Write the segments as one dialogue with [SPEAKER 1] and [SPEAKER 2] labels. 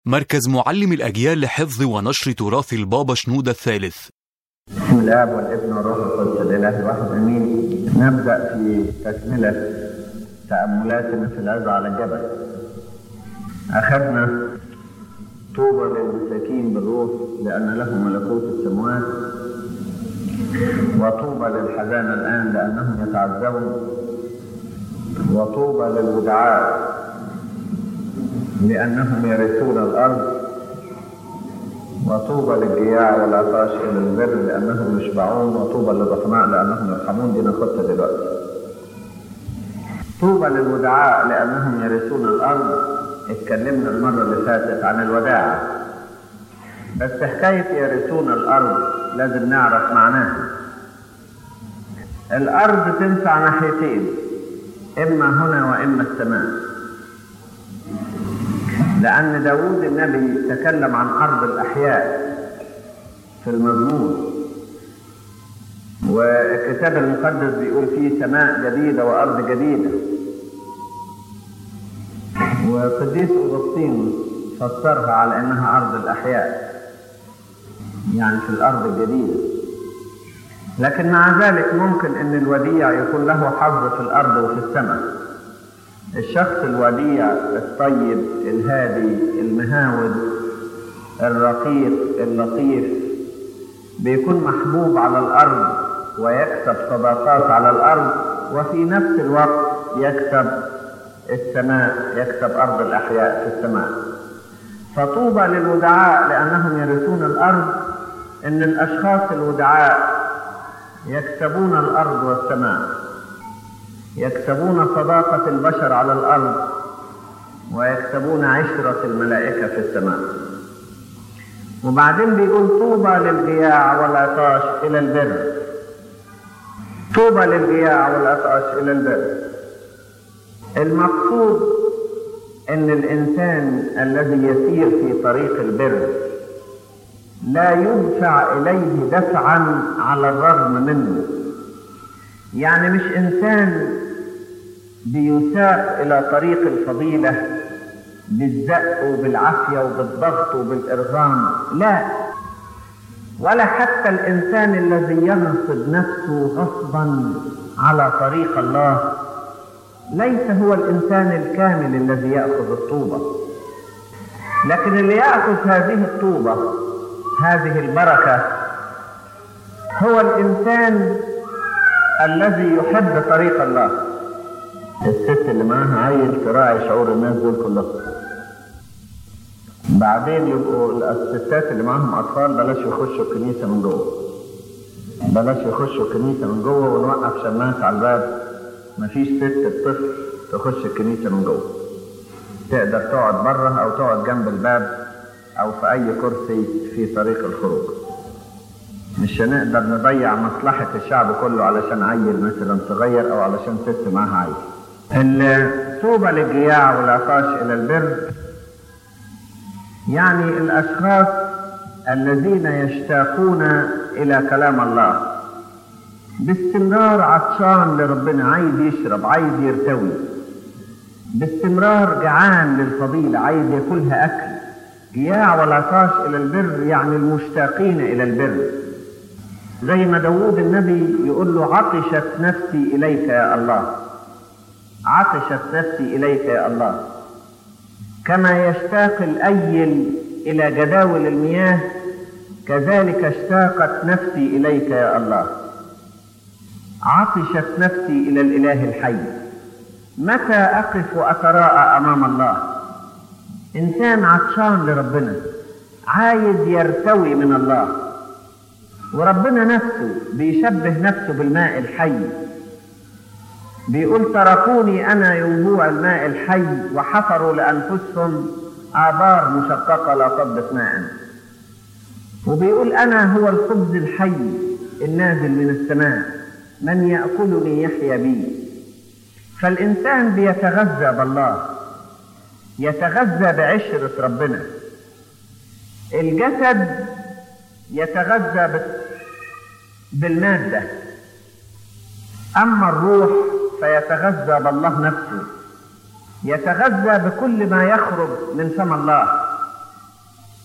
[SPEAKER 1] مركز معلم الأجيال لحفظ ونشر تراث البابا شنودة الثالث
[SPEAKER 2] بسم الاب والابن والروح القدس الاله الواحد امين نبدا في تكمله تاملاتنا في العظه على الجبل اخذنا طوبى للمساكين بالروح لان لهم ملكوت السماوات وطوبى للحزانه الان لانهم يتعذبون وطوبى للودعاء لانهم يرثون الارض وطوبى للجياع والعطاش الى البر لانهم يشبعون وطوبى للرحماء لانهم يرحمون دي ناخدها دلوقتي طوبى للودعاء لانهم يرثون الارض اتكلمنا المره اللي فاتت عن الوداع بس حكايه يرثون الارض لازم نعرف معناها الارض تنفع ناحيتين اما هنا واما السماء لأن داود النبي تكلم عن أرض الأحياء في المزمور والكتاب المقدس بيقول فيه سماء جديدة وأرض جديدة وقديس أغسطين فسرها على أنها أرض الأحياء يعني في الأرض الجديدة لكن مع ذلك ممكن أن الوديع يكون له حظ في الأرض وفي السماء الشخص الوديع الطيب الهادي المهاود الرقيق اللطيف بيكون محبوب على الارض ويكسب صداقات على الارض وفي نفس الوقت يكسب السماء يكسب ارض الاحياء في السماء فطوبى للودعاء لانهم يرثون الارض ان الاشخاص الودعاء يكسبون الارض والسماء يكسبون صداقة البشر على الأرض ويكسبون عشرة الملائكة في السماء وبعدين بيقول طوبى للجياع والعطاش إلى البر طوبى للجياع والعطاش إلى البر المقصود أن الإنسان الذي يسير في طريق البر لا يدفع إليه دفعا على الرغم منه يعني مش إنسان بيساق إلى طريق الفضيلة بالزق وبالعافية وبالضغط وبالإرغام لا ولا حتى الإنسان الذي ينصب نفسه غصبا على طريق الله ليس هو الإنسان الكامل الذي يأخذ الطوبة لكن اللي يأخذ هذه الطوبة هذه البركة هو الإنسان الذي يحب طريق الله الست اللي معاها عيل تراعي شعور الناس دول كلهم بعدين يبقوا الستات اللي معاهم اطفال بلاش يخشوا الكنيسه من جوه بلاش يخشوا الكنيسه من جوه ونوقف شماس على الباب مفيش ست بطفل تخش الكنيسه من جوه تقدر تقعد بره او تقعد جنب الباب او في اي كرسي في طريق الخروج مش هنقدر نضيع مصلحة الشعب كله علشان عيل مثلا صغير أو علشان ست معاها عيل. الطوبى للجياع والعطاش إلى البر يعني الأشخاص الذين يشتاقون إلى كلام الله باستمرار عطشان لربنا عايز يشرب عايز يرتوي باستمرار جعان للفضيلة عايز ياكلها أكل جياع والعطاش إلى البر يعني المشتاقين إلى البر زي ما داود النبي يقول له عطشت نفسي إليك يا الله عطشت نفسي إليك يا الله كما يشتاق الأيل إلى جداول المياه كذلك اشتاقت نفسي إليك يا الله عطشت نفسي إلى الإله الحي متى أقف وأتراءى أمام الله إنسان عطشان لربنا عايز يرتوي من الله وربنا نفسه بيشبه نفسه بالماء الحي بيقول تركوني أنا ينبوع الماء الحي وحفروا لأنفسهم آبار مشققة لا تضبط ماء وبيقول أنا هو الخبز الحي النازل من السماء من يأكلني يحيا بي فالإنسان بيتغذى بالله يتغذى بعشرة ربنا الجسد يتغذى بالمادة أما الروح فيتغذى بالله نفسه يتغذى بكل ما يخرج من فم الله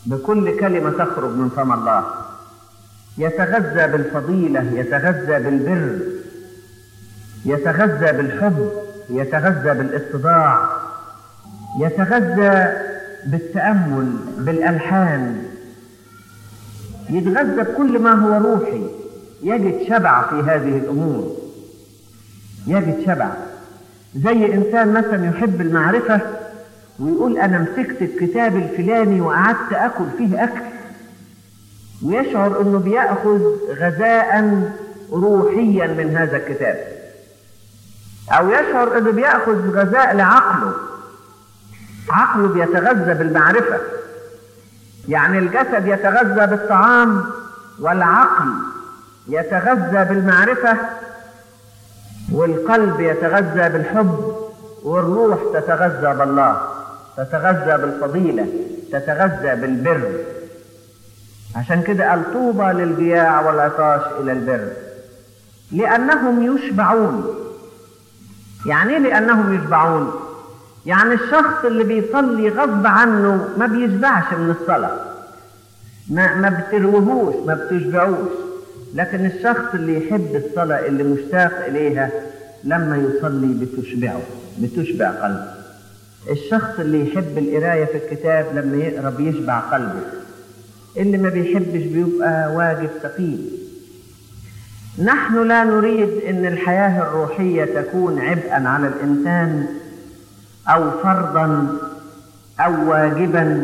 [SPEAKER 2] بكل كلمة تخرج من فم الله يتغذى بالفضيلة يتغذى بالبر يتغذى بالحب يتغذى بالاتضاع يتغذى بالتأمل بالألحان يتغذى بكل ما هو روحي يجد شبع في هذه الأمور يجد شبع زي إنسان مثلا يحب المعرفة ويقول أنا مسكت الكتاب الفلاني وقعدت أكل فيه أكل ويشعر أنه بيأخذ غذاء روحيا من هذا الكتاب أو يشعر أنه بيأخذ غذاء لعقله عقله بيتغذى بالمعرفة يعني الجسد يتغذى بالطعام والعقل يتغذى بالمعرفة والقلب يتغذى بالحب والروح تتغذى بالله تتغذى بالفضيلة تتغذى بالبر عشان كده قال طوبى للجياع والعطاش إلى البر لأنهم يشبعون يعني ايه لأنهم يشبعون يعني الشخص اللي بيصلي غصب عنه ما بيشبعش من الصلاة ما, ما بتروهوش ما بتشبعوش لكن الشخص اللي يحب الصلاة اللي مشتاق إليها لما يصلي بتشبعه بتشبع قلبه الشخص اللي يحب القراية في الكتاب لما يقرأ بيشبع قلبه اللي ما بيحبش بيبقى واجب ثقيل نحن لا نريد ان الحياة الروحية تكون عبئا على الانسان او فرضا او واجبا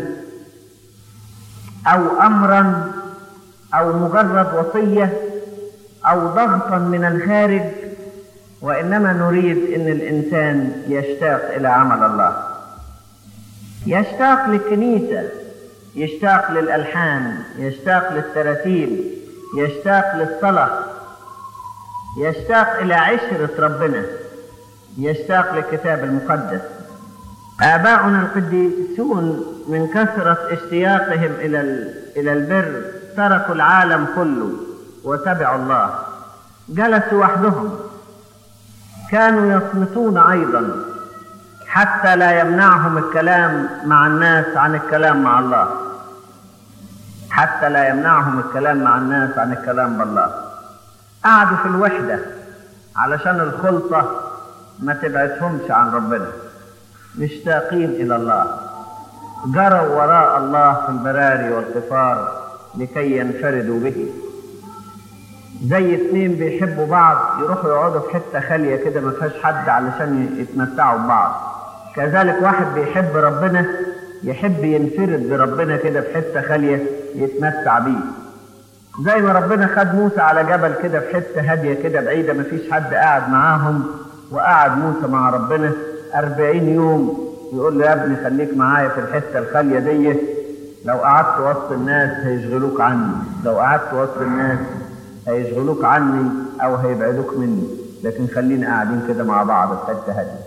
[SPEAKER 2] او امرا او مجرد وصية او ضغطا من الخارج وانما نريد ان الانسان يشتاق الى عمل الله يشتاق للكنيسة يشتاق للالحان يشتاق للتراتيل يشتاق للصلاه يشتاق إلى عشرة ربنا يشتاق للكتاب المقدس آباؤنا القديسون من كثرة اشتياقهم إلى إلى البر تركوا العالم كله وتبعوا الله جلسوا وحدهم كانوا يصمتون أيضا حتى لا يمنعهم الكلام مع الناس عن الكلام مع الله حتى لا يمنعهم الكلام مع الناس عن الكلام بالله قعدوا في الوحدة علشان الخلطة ما تبعدهمش عن ربنا مشتاقين إلى الله جروا وراء الله في البراري والقفار لكي ينفردوا به زي اتنين بيحبوا بعض يروحوا يقعدوا في حتة خالية كده ما فيهاش حد علشان يتمتعوا ببعض كذلك واحد بيحب ربنا يحب ينفرد بربنا كده في حتة خالية يتمتع بيه زي ما ربنا خد موسى على جبل كده في حته هاديه كده بعيده ما فيش حد قاعد معاهم وقعد موسى مع ربنا أربعين يوم يقول له يا ابني خليك معايا في الحته الخاليه دي لو قعدت وسط الناس هيشغلوك عني لو قعدت وسط الناس هيشغلوك عني او هيبعدوك مني لكن خلينا قاعدين كده مع بعض في حته هاديه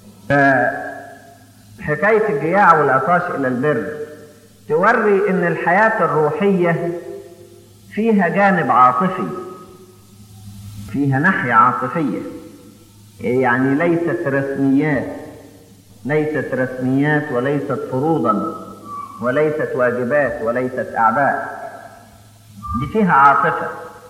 [SPEAKER 2] فحكايه الجياع والعطاش الى البر توري ان الحياه الروحيه فيها جانب عاطفي فيها ناحية عاطفية يعني ليست رسميات ليست رسميات وليست فروضا وليست واجبات وليست أعباء دي فيها عاطفة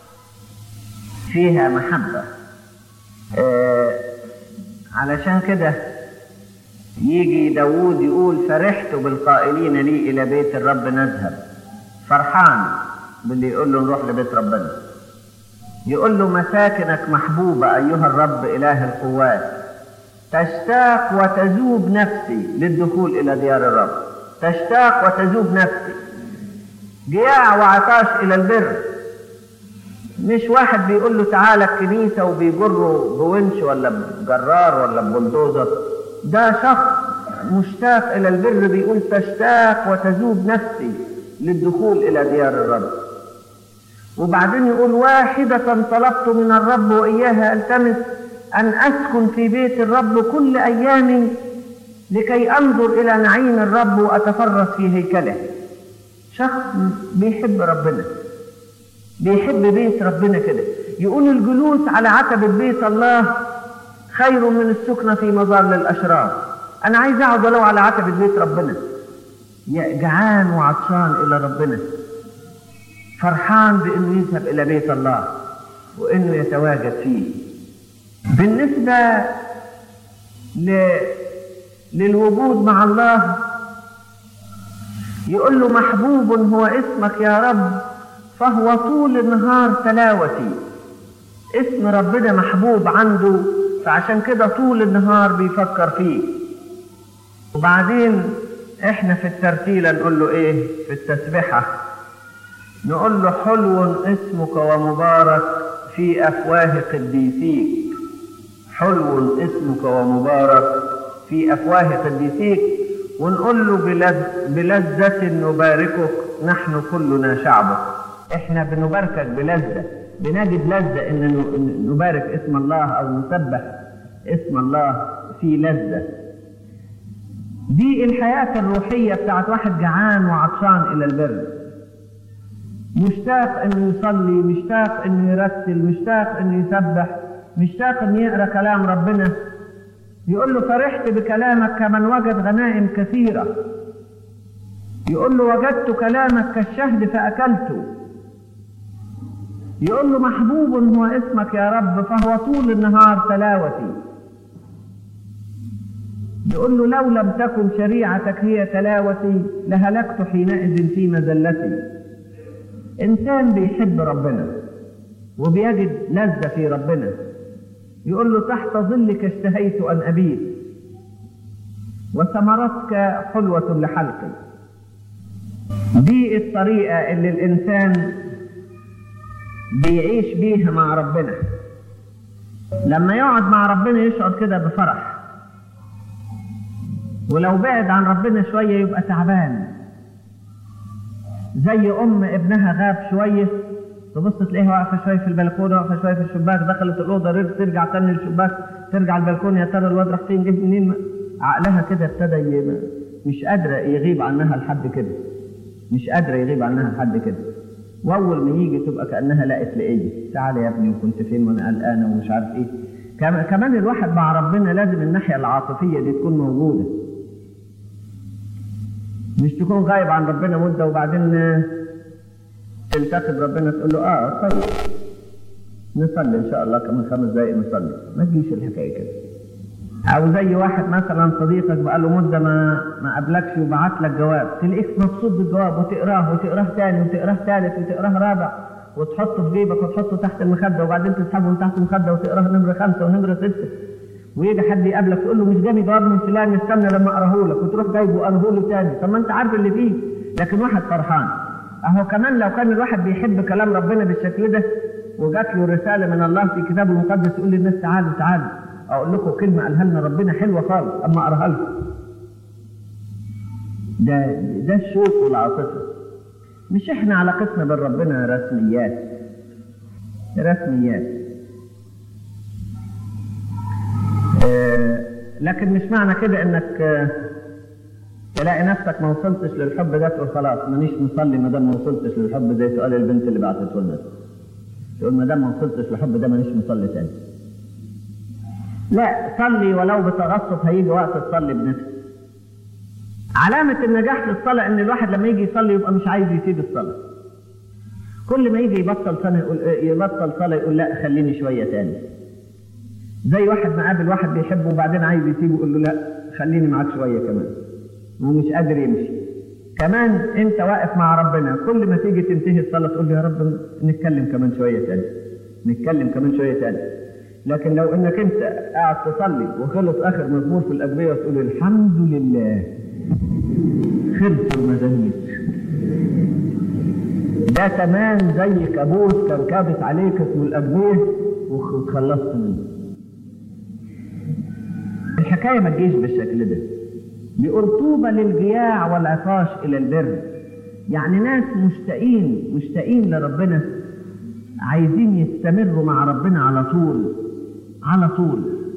[SPEAKER 2] فيها محبة آه علشان كده يجي داوود يقول فرحت بالقائلين لي إلى بيت الرب نذهب فرحان باللي يقول له نروح لبيت ربنا يقول له مساكنك محبوبة أيها الرب إله القوات تشتاق وتذوب نفسي للدخول إلى ديار الرب تشتاق وتذوب نفسي جياع وعطاش إلى البر مش واحد بيقول له تعالى الكنيسة وبيجره بونش ولا بجرار ولا ببلدوزر ده شخص مشتاق إلى البر بيقول تشتاق وتذوب نفسي للدخول إلى ديار الرب وبعدين يقول واحدة طلبت من الرب وإياها ألتمس أن أسكن في بيت الرب كل أيامي لكي أنظر إلى نعيم الرب وأتفرس في هيكله شخص بيحب ربنا بيحب بيت ربنا كده يقول الجلوس على عتبة بيت الله خير من السكنة في مظل الأشرار أنا عايز أقعد ولو على عتبة بيت ربنا جعان وعطشان إلى ربنا فرحان بأنه يذهب إلى بيت الله وأنه يتواجد فيه بالنسبة ل... للوجود مع الله يقول له محبوب هو اسمك يا رب فهو طول النهار تلاوتي اسم ربنا محبوب عنده فعشان كده طول النهار بيفكر فيه وبعدين احنا في الترتيلة نقول له ايه في التسبحة نقول له حلو اسمك ومبارك في افواه قديسيك حلو اسمك ومبارك في افواه قديسيك ونقول له بلذ بلذة نباركك نحن كلنا شعبك احنا بنباركك بلذة بنجد لذة ان نبارك اسم الله او نسبح اسم الله في لذة دي الحياة الروحية بتاعت واحد جعان وعطشان الى البر مشتاق انه يصلي مشتاق انه يرتل مشتاق انه يسبح مشتاق انه يقرا كلام ربنا يقول له فرحت بكلامك كمن وجد غنائم كثيرة يقول له وجدت كلامك كالشهد فأكلته يقول له محبوب هو اسمك يا رب فهو طول النهار تلاوتي يقول له لو لم تكن شريعتك هي تلاوتي لهلكت حينئذ في مذلتي إنسان بيحب ربنا وبيجد لذة في ربنا يقول له تحت ظلك اشتهيت أن أبيت وثمرتك حلوة لحلقي دي الطريقة اللي الإنسان بيعيش بيها مع ربنا لما يقعد مع ربنا يشعر كده بفرح ولو بعد عن ربنا شوية يبقى تعبان زي أم ابنها غاب شوية تبص تلاقيها واقفة شوية في البلكونة واقفة شوية في الشباك دخلت الأوضة رجع ترجع تاني للشباك ترجع البلكونة يا ترى الواد راح فين جه منين عقلها كده ابتدى ي... مش قادرة يغيب عنها لحد كده مش قادرة يغيب عنها لحد كده وأول ما يجي تبقى كأنها لقت لقية تعالى يا ابني وكنت فين وأنا قلقانة ومش عارف إيه كمان الواحد مع ربنا لازم الناحية العاطفية دي تكون موجودة مش تكون غايب عن ربنا مدة وبعدين تلتقي بربنا تقول له اه طيب نصلي ان شاء الله كمان خمس دقائق نصلي ما تجيش الحكايه كده او زي واحد مثلا صديقك بقى له مده ما ما قابلكش وبعت لك جواب تلاقيك مبسوط بالجواب وتقراه وتقراه تاني وتقراه ثالث وتقراه رابع وتحطه في جيبك وتحطه تحت المخده وبعدين تسحبه من تحت المخده وتقراه نمره خمسه ونمره سته ويجي حد يقابلك تقول له مش جاني جواب من فلان استنى لما اقراه لك وتروح جايبه وقراه له تاني طب ما انت عارف اللي فيه لكن واحد فرحان اهو كمان لو كان الواحد بيحب كلام ربنا بالشكل ده وجات له رساله من الله في كتابه المقدس يقول للناس تعالوا تعالوا اقول لكم كلمه قالها لنا ربنا حلوه خالص اما اقراها لكم ده ده الشوق والعاطفه مش احنا علاقتنا بربنا رسميات رسميات آه لكن مش معنى كده انك آه تلاقي نفسك ما وصلتش للحب ده تقول خلاص مانيش مصلي ما دام ما وصلتش للحب زي سؤال البنت اللي بعتته لنا تقول ما دام ما وصلتش للحب ده مانيش مصلي تاني لا صلي ولو بتغصب هيجي وقت تصلي بنفسك علامة النجاح في الصلاة إن الواحد لما يجي يصلي يبقى مش عايز يسيب الصلاة. كل ما يجي يبطل صلاة يقول يبطل صلاة يقول لا خليني شوية تاني. زي واحد ما قابل واحد بيحبه وبعدين عايز يسيبه يقول له لا خليني معاك شوية كمان. ومش قادر يمشي. كمان أنت واقف مع ربنا كل ما تيجي تنتهي الصلاة تقول له يا رب نتكلم كمان شوية تاني. نتكلم كمان شوية تاني. لكن لو انك انت قاعد تصلي وخلص اخر مزمور في الاجبيه وتقول الحمد لله خلص المزامير ده كمان زي كابوس كان كابس عليك اسمه الاجبيه وخلصت منه الحكايه ما تجيش بالشكل ده بيقول طوبى للجياع والعطاش الى البر يعني ناس مشتاقين مشتاقين لربنا عايزين يستمروا مع ربنا على طول على طول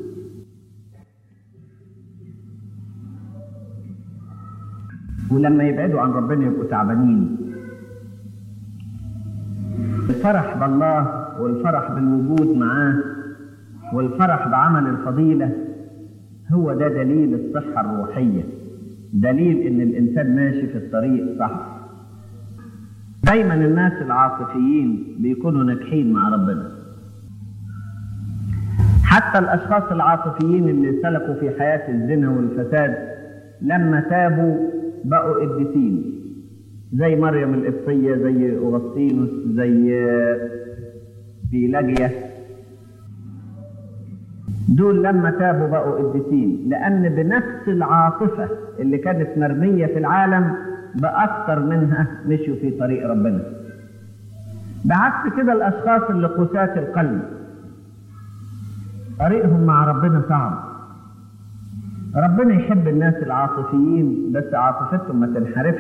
[SPEAKER 2] ولما يبعدوا عن ربنا يبقوا تعبانين الفرح بالله والفرح بالوجود معاه والفرح بعمل الفضيلة هو ده دليل الصحة الروحية دليل ان الانسان ماشي في الطريق صح دايما الناس العاطفيين بيكونوا ناجحين مع ربنا حتى الاشخاص العاطفيين اللي سلكوا في حياه الزنا والفساد لما تابوا بقوا قديسين زي مريم القبطيه زي اغسطينوس زي بيلاجيا دول لما تابوا بقوا قديسين لأن بنفس العاطفة اللي كانت مرمية في العالم بأكثر منها مشوا في طريق ربنا بعكس كده الأشخاص اللي قساة القلب طريقهم مع ربنا صعب ربنا يحب الناس العاطفيين بس عاطفتهم ما تنحرفش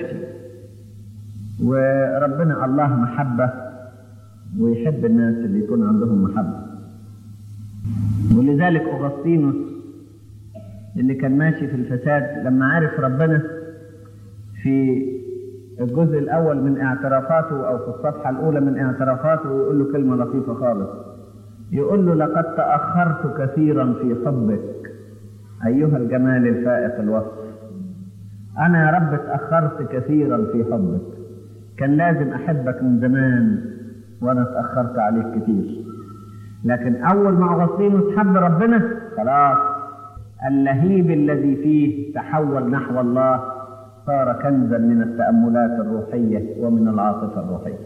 [SPEAKER 2] وربنا الله محبة ويحب الناس اللي يكون عندهم محبة ولذلك أغسطينوس اللي كان ماشي في الفساد لما عرف ربنا في الجزء الأول من اعترافاته أو في الصفحة الأولى من اعترافاته يقول له كلمة لطيفة خالص يقول له لقد تأخرت كثيرا في حبك أيها الجمال الفائق الوصف أنا يا رب تأخرت كثيرا في حبك كان لازم أحبك من زمان وأنا تأخرت عليك كثير لكن أول ما أغسطينوس حب ربنا خلاص اللهيب الذي فيه تحول نحو الله صار كنزا من التأملات الروحية ومن العاطفة الروحية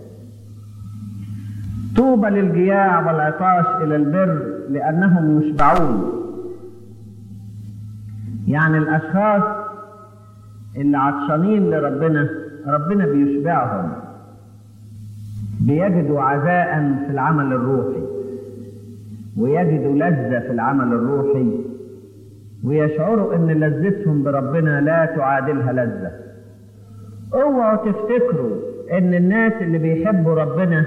[SPEAKER 2] طوبى للجياع والعطاش إلى البر لأنهم يشبعون يعني الأشخاص اللي عطشانين لربنا ربنا بيشبعهم بيجدوا عزاء في العمل الروحي ويجدوا لذة في العمل الروحي ويشعروا ان لذتهم بربنا لا تعادلها لذة اوعوا تفتكروا ان الناس اللي بيحبوا ربنا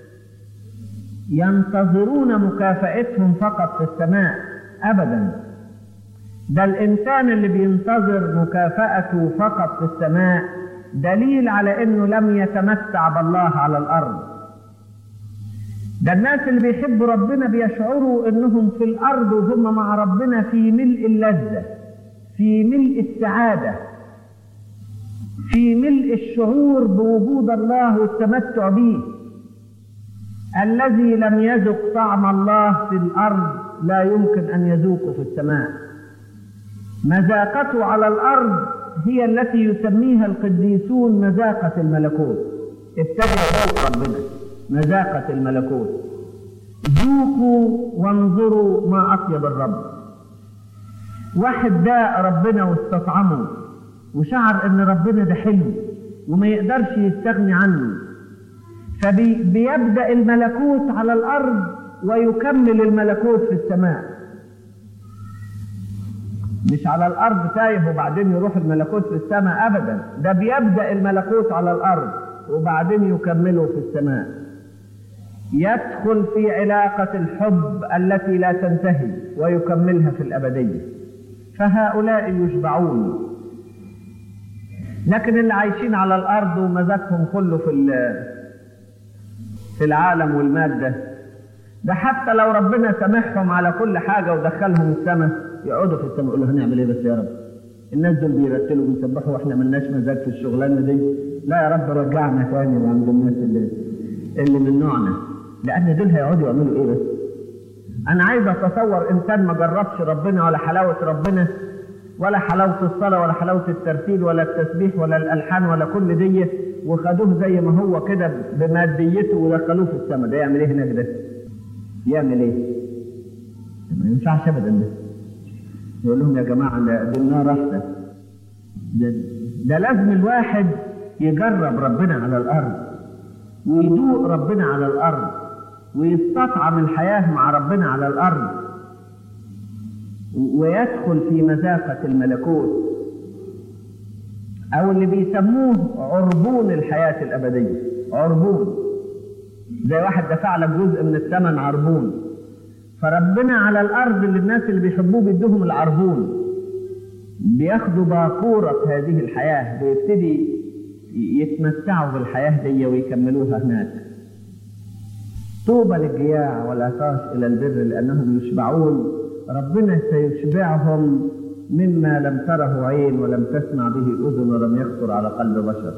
[SPEAKER 2] ينتظرون مكافأتهم فقط في السماء ابدا ده الانسان اللي بينتظر مكافأته فقط في السماء دليل على انه لم يتمتع بالله على الارض ده الناس اللي بيحبوا ربنا بيشعروا انهم في الارض وهم مع ربنا في ملء اللذة في ملء السعادة في ملء الشعور بوجود الله والتمتع به الذي لم يذق طعم الله في الارض لا يمكن ان يذوقه في السماء مذاقته على الارض هي التي يسميها القديسون مذاقة الملكوت ابتدوا ربنا مذاقة الملكوت ذوقوا وانظروا ما أطيب الرب واحد داء ربنا واستطعمه وشعر ان ربنا ده حلو وما يقدرش يستغني عنه فبيبدأ الملكوت على الأرض ويكمل الملكوت في السماء مش على الأرض تايه وبعدين يروح الملكوت في السماء أبدا ده بيبدأ الملكوت على الأرض وبعدين يكمله في السماء يدخل في علاقة الحب التي لا تنتهي ويكملها في الأبدية فهؤلاء يشبعون لكن اللي عايشين على الأرض ومزاجهم كله في في العالم والمادة ده حتى لو ربنا سامحهم على كل حاجة ودخلهم السماء يقعدوا في السماء يقولوا هنعمل ايه بس يا رب الناس دول بيرتلوا ويسبحوا واحنا ملناش مزاج في الشغلانه دي لا يا رب رجعنا تاني عند الناس اللي اللي من نوعنا لان دول هيقعدوا يعملوا ايه بس انا عايز اتصور انسان ما جربش ربنا ولا حلاوه ربنا ولا حلاوه الصلاه ولا حلاوه الترتيل ولا التسبيح ولا الالحان ولا كل دي وخدوه زي ما هو كده بماديته ودخلوه في السماء ده يعمل ايه هناك ده؟ يعمل ايه؟ ما ينفعش ابدا ده يقول لهم يا جماعه ده النار احسن ده, ده لازم الواحد يجرب ربنا على الارض ويدوق ربنا على الارض ويستطعم الحياه مع ربنا على الارض ويدخل في مذاقه الملكوت او اللي بيسموه عربون الحياه الابديه عربون زي واحد دفع لك جزء من الثمن عربون فربنا على الارض اللي الناس اللي بيحبوه بيدوهم العربون بياخدوا باقورة هذه الحياة بيبتدي يتمتعوا بالحياة دي ويكملوها هناك طوبى للجياع والعطاش إلى البر لأنهم يشبعون ربنا سيشبعهم مما لم تره عين ولم تسمع به أذن ولم يخطر على قلب بشر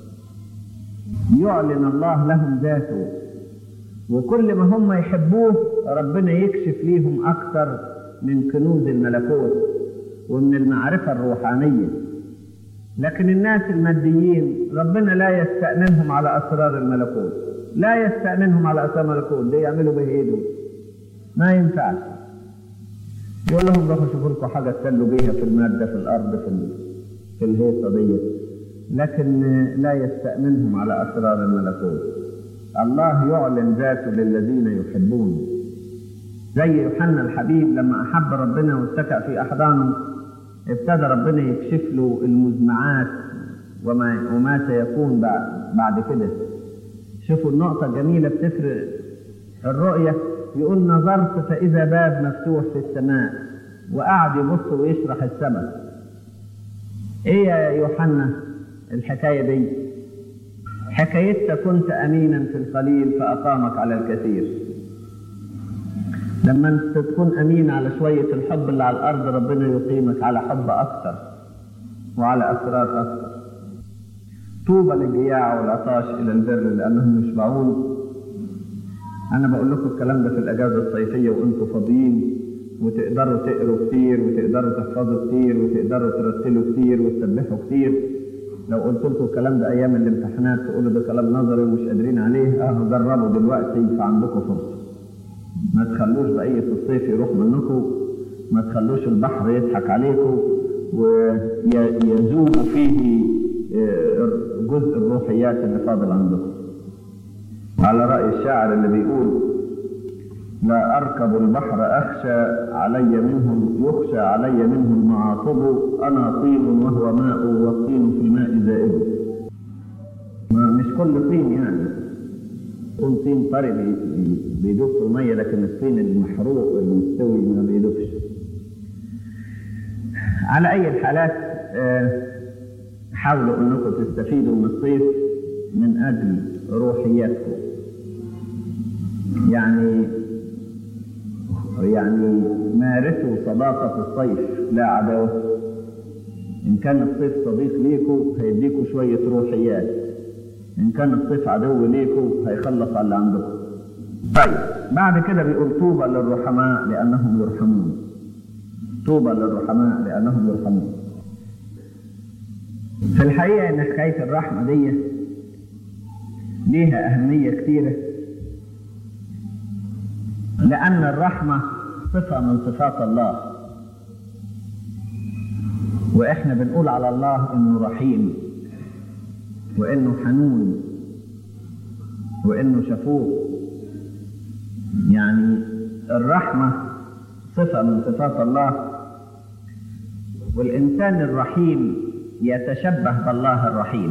[SPEAKER 2] يعلن الله لهم ذاته وكل ما هم يحبوه ربنا يكشف ليهم أكثر من كنوز الملكوت ومن المعرفة الروحانية لكن الناس الماديين ربنا لا يستأمنهم على أسرار الملكوت لا يستأمنهم على أسرار الملكوت دي يعملوا به إيه دول ما ينفعش يقول لهم روحوا شوفوا لكم حاجة تسلوا بيها في المادة في الأرض في ال... في الهيصة دي لكن لا يستأمنهم على أسرار الملكوت الله يعلن ذاته للذين يحبونه زي يوحنا الحبيب لما أحب ربنا واتكأ في أحضانه ابتدى ربنا يكشف له المزمعات وما وما سيكون بعد بعد كده شوفوا النقطة الجميلة بتفرق الرؤية يقول نظرت فإذا باب مفتوح في السماء وقعد يبص ويشرح السماء ايه يا يوحنا الحكاية دي حكايتك كنت أمينا في القليل فأقامك على الكثير لما انت تكون امين على شوية الحب اللي على الارض ربنا يقيمك على حب اكثر وعلى اسرار اكثر طوبى للجياع والعطاش الى البر لانهم يشبعون انا بقول لكم الكلام ده في الاجازة الصيفية وانتم فاضيين وتقدروا تقروا كتير وتقدروا تحفظوا كتير وتقدروا ترتلوا كتير وتسبحوا كتير لو قلت لكم الكلام ده ايام الامتحانات تقولوا ده كلام نظري ومش قادرين عليه اه جربوا دلوقتي فعندكم فرصه ما تخلوش بقية الصيف يروح منكم ما تخلوش البحر يضحك عليكم ويزول فيه جزء الروحيات اللي فاضل عندكم على رأي الشاعر اللي بيقول لا أركب البحر أخشى علي منه يخشى علي منه المعاطب أنا طين وهو ماء والطين في الماء زائد مش كل طين يعني يكون طين طري بيدوب في الميه لكن الطين المحروق المستوي ما بيدوبش على اي الحالات حاولوا انكم تستفيدوا من الصيف من اجل روحياتكم يعني يعني مارسوا صداقة الصيف لا عداوة إن كان الصيف صديق ليكم هيديكم شوية روحيات إن كان الصيف عدو ليكم هيخلص على اللي عندكم. طيب بعد كده بيقول طوبى للرحماء لأنهم يرحمون. طوبى للرحماء لأنهم يرحمون. في الحقيقة إن حكاية الرحمة دي ليها أهمية كتيرة لأن الرحمة صفة من صفات الله وإحنا بنقول على الله إنه رحيم وانه حنون وانه شفوق يعني الرحمه صفه من صفات الله والانسان الرحيم يتشبه بالله الرحيم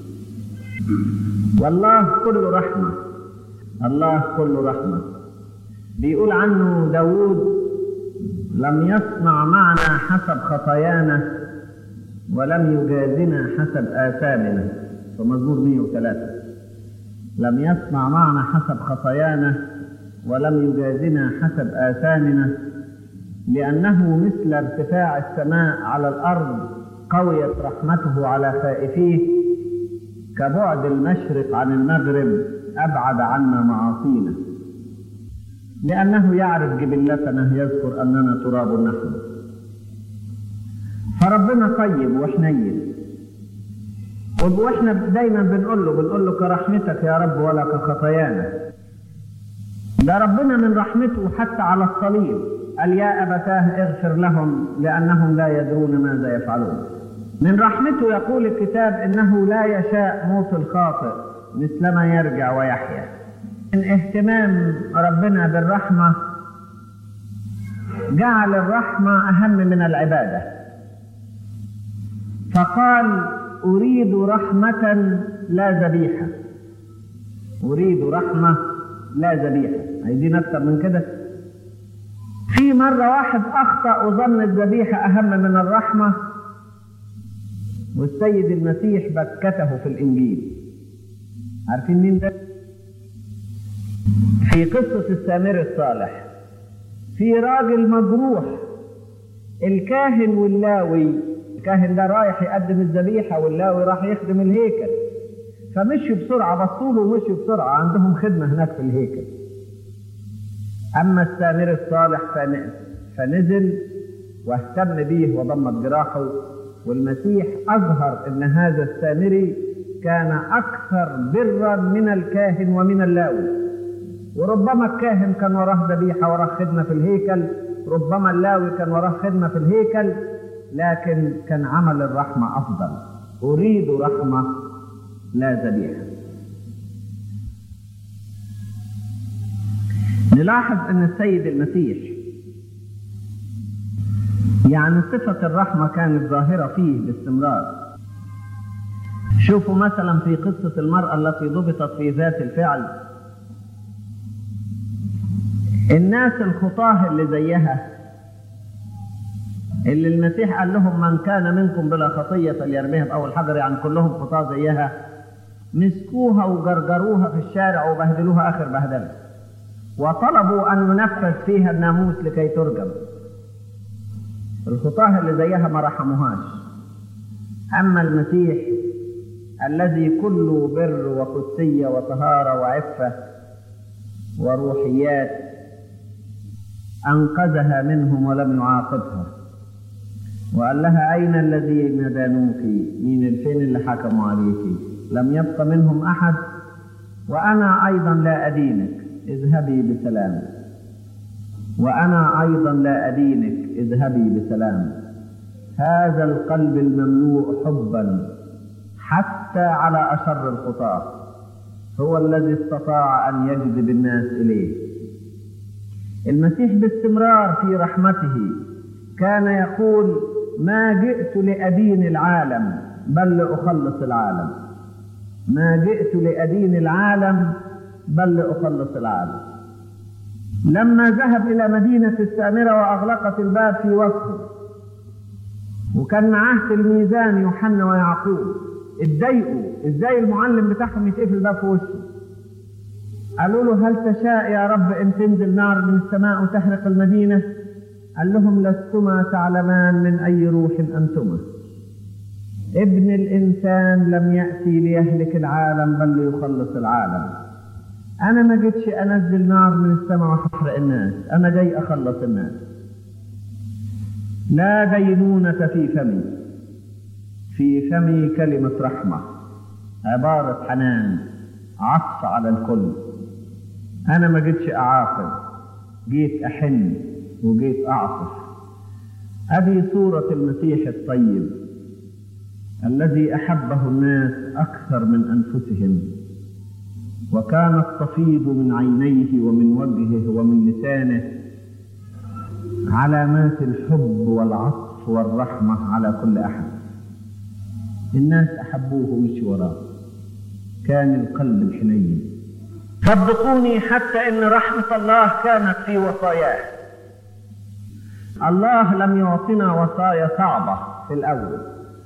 [SPEAKER 2] والله كل رحمه الله كل رحمه بيقول عنه داود لم يصنع معنا حسب خطايانا ولم يجازنا حسب آثامنا في مزمور 103 لم يصنع معنا حسب خطايانا ولم يجازنا حسب آثامنا لأنه مثل ارتفاع السماء على الأرض قويت رحمته على خائفيه كبعد المشرق عن المغرب أبعد عنا معاصينا لأنه يعرف جبلتنا يذكر أننا تراب نحن فربنا طيب وحنين واحنا دايما بنقول له بنقول له كرحمتك يا رب ولا كخطايانا ده ربنا من رحمته حتى على الصليب قال يا أبتاه اغفر لهم لأنهم لا يدرون ماذا يفعلون من رحمته يقول الكتاب إنه لا يشاء موت الخاطئ مثلما يرجع ويحيا من اهتمام ربنا بالرحمة جعل الرحمة أهم من العبادة فقال أريد رحمة لا ذبيحة أريد رحمة لا ذبيحة عايزين أكتر من كده في مرة واحد أخطأ وظن الذبيحة أهم من الرحمة والسيد المسيح بكته في الإنجيل عارفين مين ده؟ في قصة السامر الصالح في راجل مجروح الكاهن واللاوي الكاهن ده رايح يقدم الذبيحة واللاوي راح يخدم الهيكل فمشوا بسرعة بصوا له ومشوا بسرعة عندهم خدمة هناك في الهيكل أما السامر الصالح فنزل واهتم به وضمت جراحه والمسيح أظهر أن هذا السامري كان أكثر برا من الكاهن ومن اللاوي وربما الكاهن كان وراه ذبيحة وراه خدمة في الهيكل ربما اللاوي كان وراه خدمة في الهيكل لكن كان عمل الرحمة أفضل أريد رحمة لا ذبيحة نلاحظ أن السيد المسيح يعني صفة الرحمة كانت ظاهرة فيه باستمرار شوفوا مثلا في قصة المرأة التي ضبطت في ذات الفعل الناس الخطاه اللي زيها اللي المسيح قال لهم من كان منكم بلا خطية فليرميها بأول حجر يعني كلهم خطاه زيها مسكوها وجرجروها في الشارع وبهدلوها آخر بهدلة وطلبوا أن ينفذ فيها الناموس لكي ترجم الخطاه اللي زيها ما رحموهاش أما المسيح الذي كله بر وقدسية وطهارة وعفة وروحيات أنقذها منهم ولم يعاقبها وقال لها أين الذين دانوك مين الفين اللي حكموا عليك لم يبق منهم أحد وأنا أيضا لا أدينك اذهبي بسلام وأنا أيضا لا أدينك اذهبي بسلام هذا القلب المملوء حبا حتى على أشر الخطاة هو الذي استطاع أن يجذب الناس إليه المسيح باستمرار في رحمته كان يقول ما جئت لأدين العالم بل لأخلص العالم ما جئت لأدين العالم بل لأخلص العالم لما ذهب إلى مدينة السامرة وأغلقت الباب في وسطه وكان معاه تلميذان يوحنا ويعقوب اتضايقوا ازاي المعلم بتاعهم يتقفل الباب في وشه قالوا له هل تشاء يا رب ان تنزل نار من السماء وتحرق المدينه قال لهم لستما تعلمان من اي روح انتما ابن الانسان لم ياتي ليهلك العالم بل ليخلص العالم انا ما جيتش انزل نار من السماء واحرق الناس انا جاي اخلص الناس لا دينونه في فمي في فمي كلمة رحمة عبارة حنان عطف على الكل أنا ما جيتش أعاقب جيت أحن وجيت أعطف هذه صورة المسيح الطيب الذي أحبه الناس أكثر من أنفسهم وكانت تفيض من عينيه ومن وجهه ومن لسانه علامات الحب والعطف والرحمة على كل أحد الناس أحبوه ومشي وراه كان القلب الحنين صدقوني حتى إن رحمة الله كانت في وصاياه الله لم يعطنا وصايا صعبة في الأول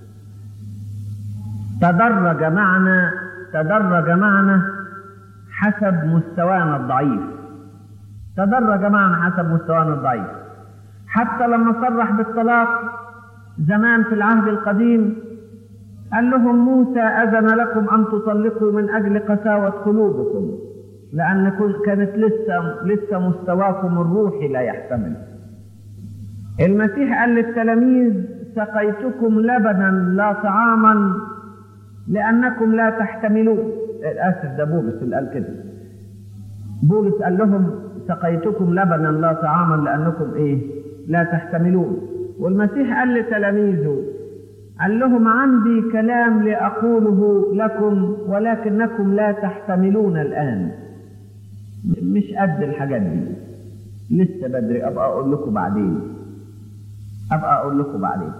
[SPEAKER 2] تدرج معنا تدرج معنا حسب مستوانا الضعيف تدرج معنا حسب مستوانا الضعيف حتى لما صرح بالطلاق زمان في العهد القديم قال لهم موسى أذن لكم أن تطلقوا من أجل قساوة قلوبكم لأن كانت لسه لسه مستواكم الروحي لا يحتمل المسيح قال للتلاميذ سقيتكم لبنا لا طعاما لأنكم لا تحتملون آسف ده بولس اللي قال كده بولس قال لهم سقيتكم لبنا لا طعاما لأنكم إيه لا تحتملون والمسيح قال لتلاميذه قال لهم عندي كلام لأقوله لكم ولكنكم لا تحتملون الآن مش قد الحاجات دي لسه بدري أبقى أقول لكم بعدين أبقى أقول لكم بعدين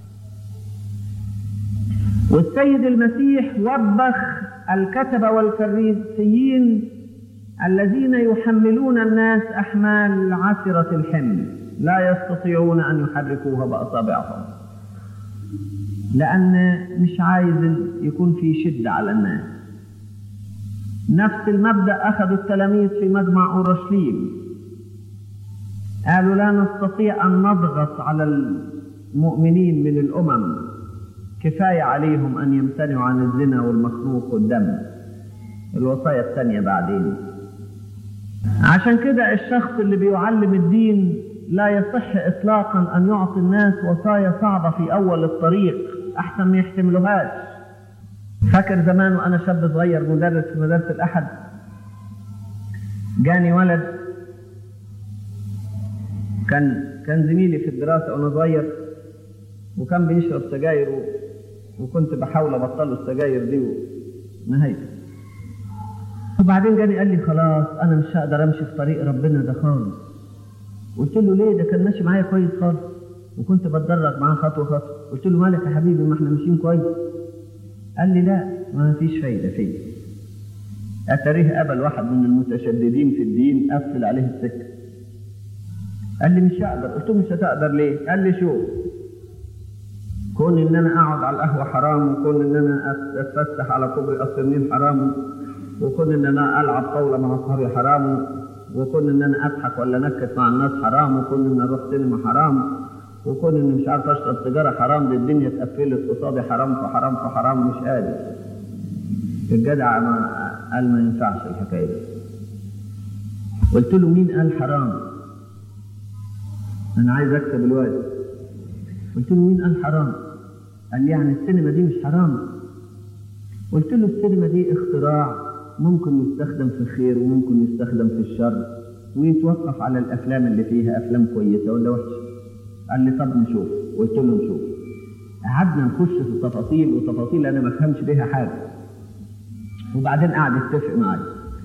[SPEAKER 2] والسيد المسيح وبخ الكتبة والفريسيين الذين يحملون الناس أحمال عسرة الحمل لا يستطيعون أن يحركوها بأصابعهم لأن مش عايز يكون في شدة على الناس نفس المبدأ أخذ التلاميذ في مجمع أورشليم قالوا لا نستطيع أن نضغط على المؤمنين من الأمم كفاية عليهم أن يمتنعوا عن الزنا والمخلوق والدم الوصايا الثانية بعدين عشان كده الشخص اللي بيعلم الدين لا يصح إطلاقا أن يعطي الناس وصايا صعبة في أول الطريق أحسن ما يحتملوهاش فاكر زمان وأنا شاب صغير مدرس في مدرسة الأحد جاني ولد كان كان زميلي في الدراسة وأنا صغير وكان بيشرب سجاير و... وكنت بحاول أبطله السجاير دي ونهايته وبعدين جاني قال لي خلاص أنا مش هقدر أمشي في طريق ربنا ده خالص قلت له ليه ده كان ماشي معايا كويس خالص وكنت بتدرج معاه خطوة خطوة قلت له مالك يا حبيبي ما احنا ماشيين كويس قال لي لا ما فيش فايدة فيه أتريه قبل واحد من المتشددين في الدين قفل عليه السكة قال لي مش هقدر قلت له مش هتقدر ليه قال لي شوف كون ان انا اقعد على القهوه حرام وكون ان انا اتفسح على كوبري قصر النيل حرام وكون ان انا العب طاوله مع اصحابي حرام وكون ان انا اضحك ولا نكت مع الناس حرام وكون ان اروح سينما حرام وكون ان مش عارف اشرب سيجاره حرام دي الدنيا اتقفلت قصادي حرام في حرام في حرام مش قادر الجدع ما قال ما ينفعش الحكايه دي قلت له مين قال حرام انا عايز اكسب الوقت قلت له مين قال حرام قال لي يعني السينما دي مش حرام قلت له السينما دي اختراع ممكن يستخدم في الخير وممكن يستخدم في الشر ويتوقف على الافلام اللي فيها افلام كويسه ولا وحشه قال لي طب نشوف قلت له نشوف قعدنا نخش في التفاصيل وتفاصيل انا ما افهمش بيها حاجه وبعدين قعد يتفق معايا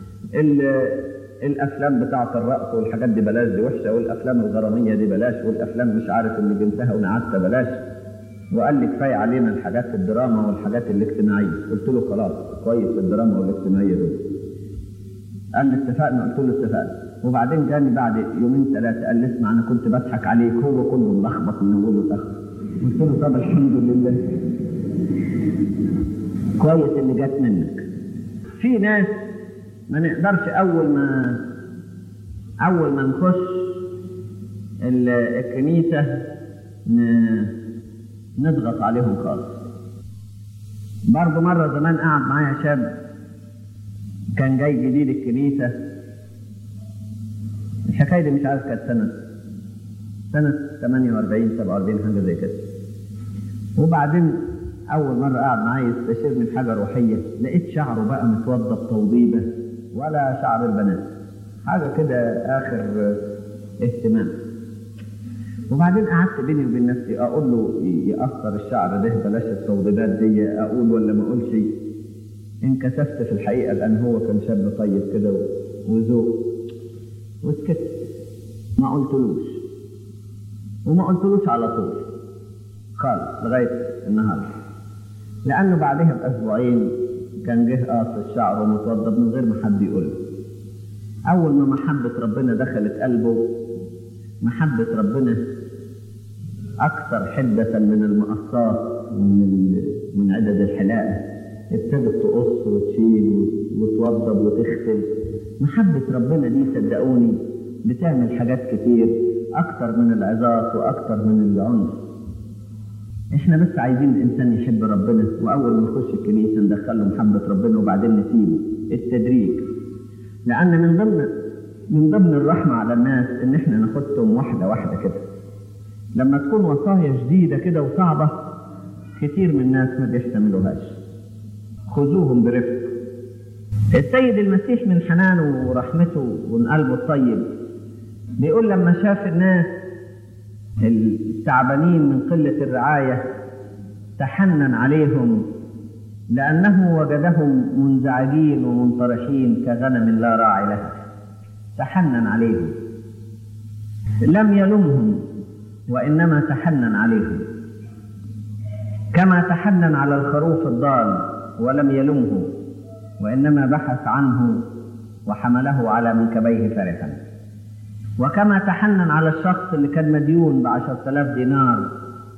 [SPEAKER 2] الافلام بتاعه الرقص والحاجات دي بلاش دي وحشه والافلام الغراميه دي بلاش والافلام مش عارف اللي جنسها ونعتها بلاش وقال لي كفايه علينا الحاجات الدراما والحاجات الاجتماعيه قلت له خلاص كويس الدراما والاجتماعيه دول قال لي اتفقنا قلت له اتفقنا وبعدين جاني بعد يومين ثلاثه قال لي اسمع انا كنت بضحك عليك هو كله ملخبط من اوله لاخره قلت له طب الحمد لله كويس اللي جت منك في ناس ما نقدرش اول ما اول ما نخش الكنيسه نضغط عليهم خالص برضه مرة زمان قعد معايا شاب كان جاي جديد الكنيسة الحكاية دي مش عارف كانت سنة سنة 48 47 حاجة زي كده وبعدين أول مرة قعد معايا يستشيرني في حاجة روحية لقيت شعره بقى متوضب توضيبة ولا شعر البنات حاجة كده آخر اهتمام وبعدين قعدت بيني وبين نفسي اقول له يأثر الشعر ده بلاش التوضيبات دي اقول ولا ما اقولش انكسفت في الحقيقه لان هو كان شاب طيب كده وذوق وسكت ما قلتلوش وما قلتلوش على طول خالص لغايه النهارده لانه بعدها باسبوعين كان جه قاص الشعر ومتوضب من غير ما حد يقول له اول ما محبه ربنا دخلت قلبه محبة ربنا أكثر حدة من المقصات من من عدد الحلاقة ابتدت تقص وتشيل وتوضب وتغسل محبة ربنا دي صدقوني بتعمل حاجات كتير أكثر من العظات وأكثر من العنف احنا بس عايزين الانسان يحب ربنا واول ما يخش الكنيسه ندخله محبه ربنا وبعدين نسيبه التدريج لان من ضمن من ضمن الرحمة على الناس إن إحنا ناخدهم واحدة واحدة كده. لما تكون وصايا جديدة كده وصعبة كتير من الناس ما بيحتملوهاش. خذوهم برفق. السيد المسيح من حنانه ورحمته ومن قلبه الطيب بيقول لما شاف الناس التعبانين من قلة الرعاية تحنن عليهم لأنه وجدهم منزعجين ومنطرحين كغنم لا راعي لها. تحنن عليهم لم يلمهم وانما تحنن عليهم كما تحنن على الخروف الضال ولم يلمه وانما بحث عنه وحمله على منكبيه فرحا وكما تحنن على الشخص اللي كان مديون بعشرة آلاف دينار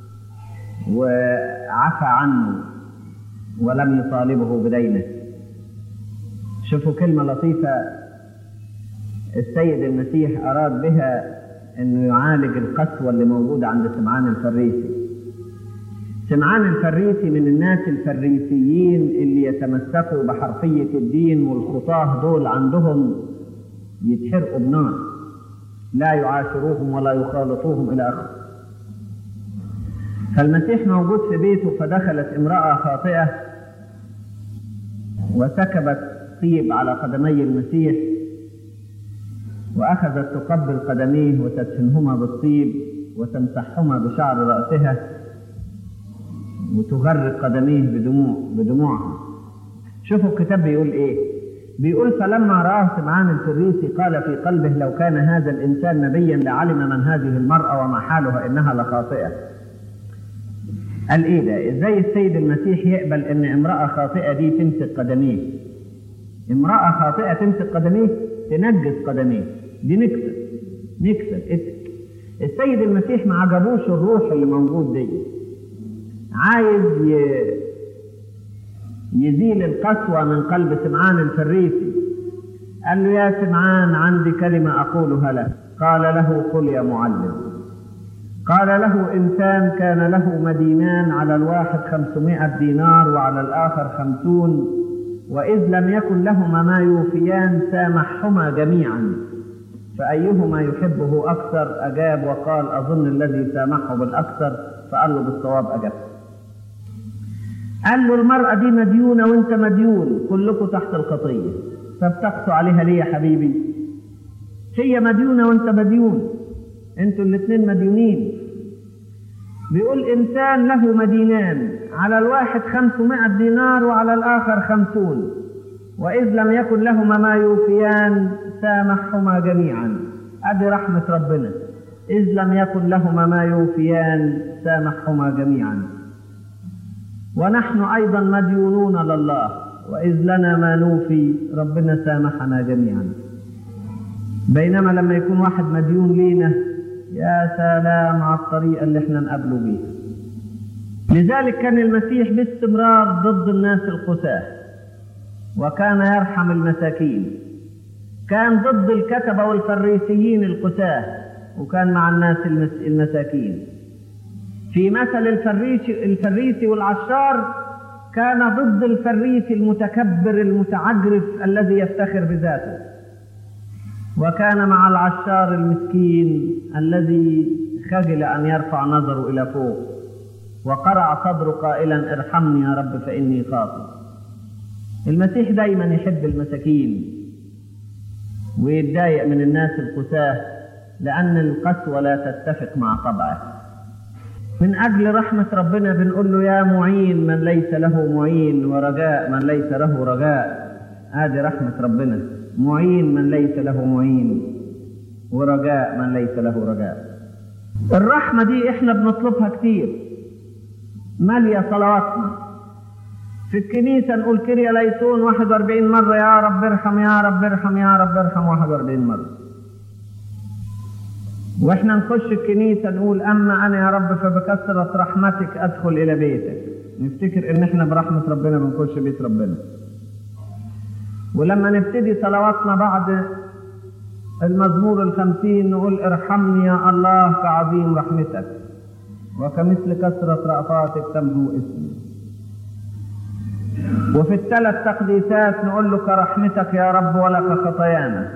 [SPEAKER 2] وعفى عنه ولم يطالبه بدينه شوفوا كلمة لطيفة السيد المسيح أراد بها انه يعالج القسوة اللي موجودة عند سمعان الفريسي سمعان الفريسي من الناس الفريسيين اللي يتمسكوا بحرفية الدين والخطاه دول عندهم يتحرقوا بنار لا يعاشروهم ولا يخالطوهم إلى آخره فالمسيح موجود في بيته فدخلت امرأة خاطئة وسكبت طيب على قدمي المسيح وأخذت تقبل قدميه وتدهنهما بالطيب وتمسحهما بشعر رأسها وتغرق قدميه بدموع بدموعها شوفوا الكتاب بيقول ايه بيقول فلما رآه سمعان الفريسي قال في قلبه لو كان هذا الإنسان نبيا لعلم من هذه المرأة وما حالها إنها لخاطئة قال ايه ده ازاي السيد المسيح يقبل ان امرأة خاطئة دي تمسك قدميه امرأة خاطئة تمسك قدميه تنجس قدميه دي نكسة نكسة السيد المسيح ما عجبوش الروح اللي موجود دي عايز ي... يزيل القسوة من قلب سمعان الفريسي قال له يا سمعان عندي كلمة أقولها لك قال له قل يا معلم قال له إنسان كان له مدينان على الواحد خمسمائة دينار وعلى الآخر خمسون وإذ لم يكن لهما ما يوفيان سامحهما جميعا فأيهما يحبه أكثر أجاب وقال أظن الذي سامحه بالأكثر فقال له بالصواب أجبت قال له المرأة دي مديونة وانت مديون كلكم تحت الخطية فبتقسوا عليها ليه يا حبيبي هي مديونة وانت مديون انتوا الاثنين مديونين بيقول انسان له مدينان على الواحد خمسمائة دينار وعلى الاخر خمسون واذ لم يكن لهما ما يوفيان سامحهما جميعا ادي رحمة ربنا اذ لم يكن لهما ما يوفيان سامحهما جميعا ونحن أيضا مديونون لله وإذ لنا ما نوفي ربنا سامحنا جميعا بينما لما يكون واحد مديون لينا يا سلام على الطريقة اللي احنا نقابله بيها لذلك كان المسيح باستمرار ضد الناس القساة وكان يرحم المساكين كان ضد الكتبة والفريسيين القساة وكان مع الناس المساكين في مثل الفريسي, الفريسي والعشار كان ضد الفريسي المتكبر المتعجرف الذي يفتخر بذاته وكان مع العشار المسكين الذي خجل أن يرفع نظره إلى فوق وقرع صدره قائلا ارحمني يا رب فإني خاطئ المسيح دايما يحب المساكين ويتضايق من الناس القساة لأن القسوة لا تتفق مع طبعه من أجل رحمة ربنا بنقول له يا معين من ليس له معين ورجاء من ليس له رجاء هذه رحمة ربنا معين من ليس له معين ورجاء من ليس له رجاء الرحمة دي احنا بنطلبها كتير مالية صلواتنا في الكنيسة نقول كريا ليسون 41 مرة يا رب ارحم يا رب ارحم يا رب ارحم 41 مرة واحنا نخش الكنيسة نقول أما أنا يا رب فبكثرة رحمتك أدخل إلى بيتك نفتكر إن احنا برحمة ربنا بنخش بيت ربنا ولما نبتدي صلواتنا بعد المزمور الخمسين نقول ارحمني يا الله كعظيم رحمتك وكمثل كثرة رأفاتك تمحو اسمي وفي الثلاث تقديسات نقول له كرحمتك يا رب ولك خطايانا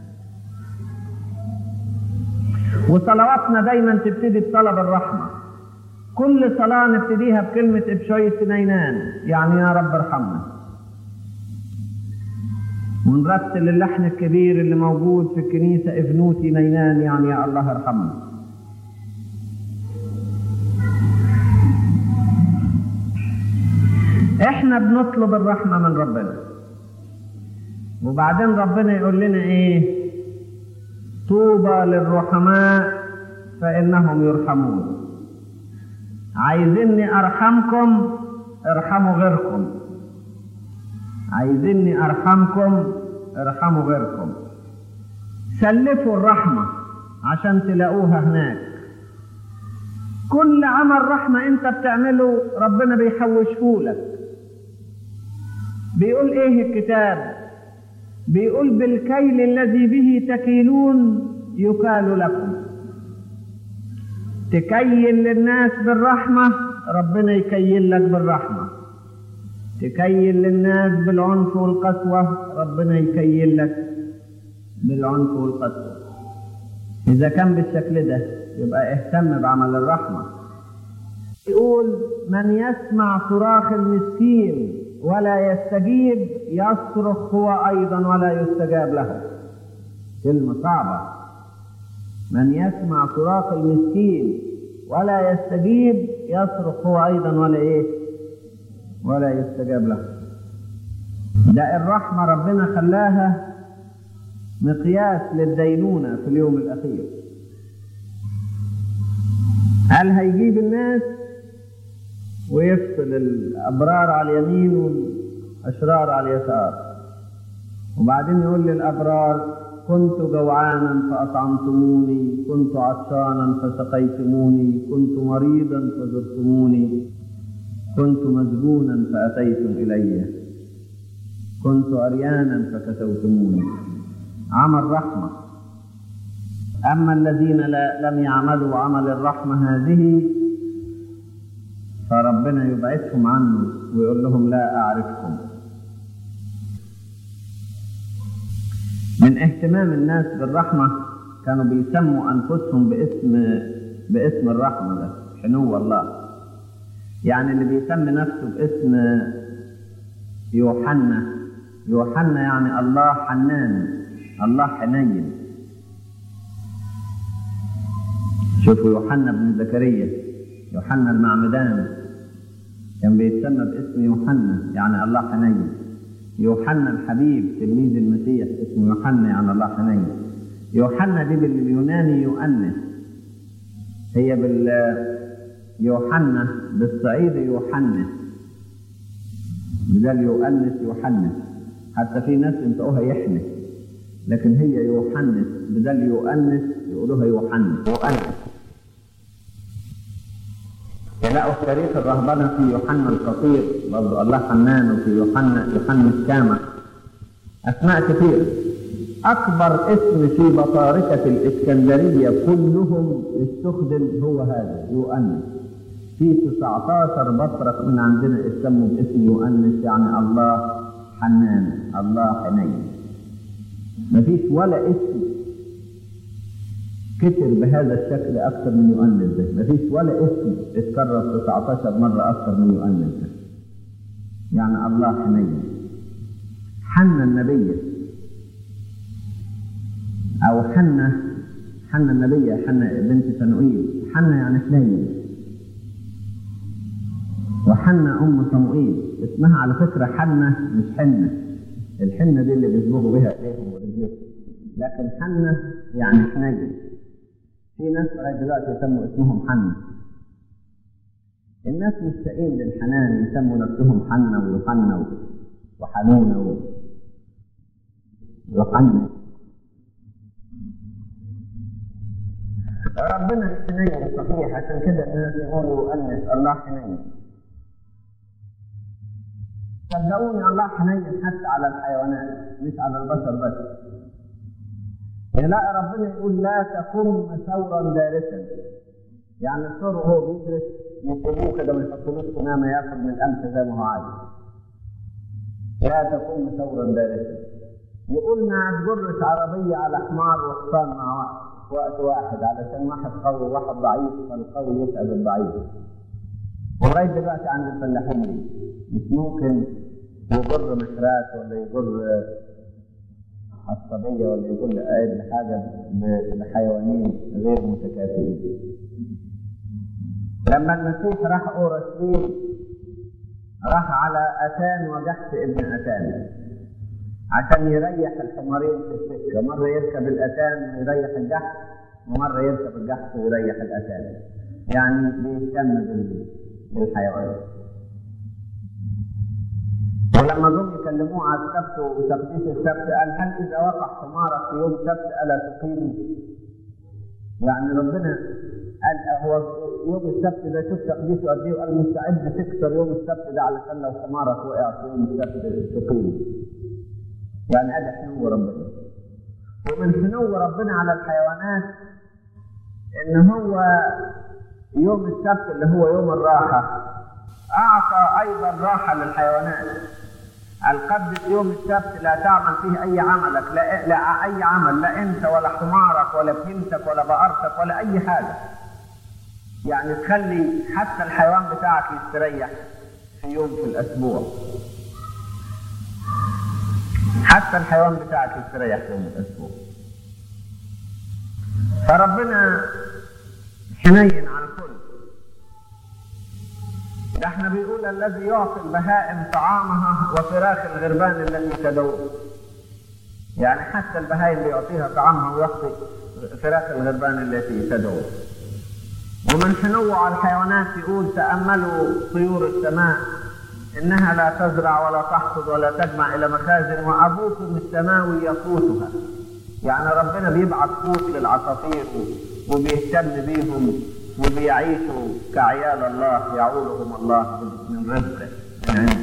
[SPEAKER 2] وصلواتنا دايما تبتدي بطلب الرحمة كل صلاة نبتديها بكلمة ابشوية نينان يعني يا رب ارحمنا ونرتل اللحن الكبير اللي موجود في الكنيسة ابنوتي نينان يعني يا الله ارحمنا احنا بنطلب الرحمة من ربنا وبعدين ربنا يقول لنا ايه طوبى للرحماء فإنهم يرحمون عايزيني أرحمكم ارحموا غيركم عايزيني أرحمكم ارحموا غيركم سلفوا الرحمة عشان تلاقوها هناك كل عمل رحمة انت بتعمله ربنا بيحوشه لك بيقول ايه الكتاب بيقول بالكيل الذي به تكيلون يكال لكم تكيل للناس بالرحمة ربنا يكيل لك بالرحمة تكيل للناس بالعنف والقسوة ربنا يكيل لك بالعنف والقسوة إذا كان بالشكل ده يبقى اهتم بعمل الرحمة يقول من يسمع صراخ المسكين ولا يستجيب يصرخ هو أيضا ولا يستجاب له كلمة صعبة من يسمع صراخ المسكين ولا يستجيب يصرخ هو أيضا ولا إيه ولا يستجاب له ده الرحمة ربنا خلاها مقياس للدينونة في اليوم الأخير هل هيجيب الناس ويفصل الأبرار على اليمين والأشرار على اليسار وبعدين يقول للأبرار كنت جوعانا فأطعمتموني كنت عطشانا فسقيتموني كنت مريضا فزرتموني كنت مسجونا فأتيتم إلي كنت عريانا فكسوتموني عمل رحمة أما الذين لا لم يعملوا عمل الرحمة هذه فربنا يبعدهم عنه ويقول لهم لا أعرفكم من اهتمام الناس بالرحمة كانوا بيسموا أنفسهم باسم باسم الرحمة ده حنو الله يعني اللي بيسمي نفسه باسم يوحنا يوحنا يعني الله حنان الله حنين شوفوا يوحنا بن زكريا يوحنا المعمدان كان بيتسمى باسم يوحنا يعني الله حنين يوحنا الحبيب تلميذ المسيح اسمه يوحنا يعني الله حنين يوحنا دي باليوناني يؤنس هي بال يوحنا بالصعيد يوحنس بدل يؤنس يوحنس حتى في ناس ينطقوها يحنس لكن هي يوحنس بدل يؤنس يقولوها يوحنس يؤنس يلاقوا في تاريخ الرهبنة في يوحنا القصير برضه الله حنان وفي يوحنا يوحنا السامع أسماء كثير أكبر اسم في بطاركة الإسكندرية كلهم استخدم هو هذا يؤنس في 19 بطرك من عندنا اسموا باسم يؤنس يعني الله حنان الله حنين مفيش ولا اسم كتر بهذا الشكل أكثر من يؤنس ده مفيش ولا اسم اتكرر 19 مرة أكثر من يؤنس ده يعني الله حنين حنا النبي أو حنا حنا النبي حنا بنت فنوئيل حنا يعني حنين وحنا أم صموئيل اسمها على فكرة حنا مش حنة الحنة دي اللي بيصبغوا بها إيديهم ورجليهم لكن حنا يعني حنين في ناس لغاية دلوقتي يسموا اسمهم حنا الناس مشتاقين للحنان يسموا نفسهم حنا ويوحنا وحنونة ويوحنا ربنا حنين صحيح عشان كده الناس يقولوا أنس الله حنين صدقوني الله حنين حتى على الحيوانات مش على البشر بس لا ربنا يقول لا تقم ثورا دارسا يعني الثور وهو بيدرس يسيبوه كده ما يحطولوش قمامه ياكل من القمح زي ما هو عايز لا تقم ثورا دارسا يقول ما تجرش عربيه على حمار وحصان مع واحد في وقت واحد علشان واحد قوي وواحد ضعيف فالقوي يتعب الضعيف ولغايه دلوقتي عند الفلاحين دي مش ممكن يجر مشرات ولا يجر عصبية ولا يقول قاعد حاجة بحيوانين غير متكافئين لما المسيح راح أورشليم راح على أتان وجحت ابن أتان عشان يريح الحمارين في السكة مرة يركب الأتان ويريح الجحت ومرة يركب الجحت ويريح الأتان يعني بيهتم بالحيوانات ولما جم يكلموه على السبت وتقديس السبت قال هل اذا وقع حمارك في يوم السبت الا تقيم؟ يعني ربنا قال هو يوم السبت ده شوف تقديسه قد ايه وقال مستعد تكسر يوم السبت ده علشان لو حمارك وقع في يوم السبت تقيم. يعني هذا حنو ربنا. ومن حنو ربنا على الحيوانات ان هو يوم السبت اللي هو يوم الراحة أعطى أيضا راحة للحيوانات القدس يوم السبت لا تعمل فيه أي عملك لا, لا أي عمل لا أنت ولا حمارك ولا بهمتك ولا بقرتك ولا أي حاجة يعني تخلي حتى الحيوان بتاعك يستريح في يوم في الأسبوع حتى الحيوان بتاعك يستريح في يوم الأسبوع فربنا حنين على الكل ده احنا بيقول الذي يعطي البهائم طعامها وفراخ الغربان التي تدور يعني حتى البهائم بيعطيها طعامها ويعطي فراخ الغربان التي تدور ومن تنوع الحيوانات يقول تأملوا طيور السماء إنها لا تزرع ولا تحصد ولا تجمع إلى مخازن وأبوكم السماوي يقوتها يعني ربنا بيبعث قوت للعصافير وبيهتم بيهم وبيعيشوا كعيال الله يعولهم الله من رزقه من عنده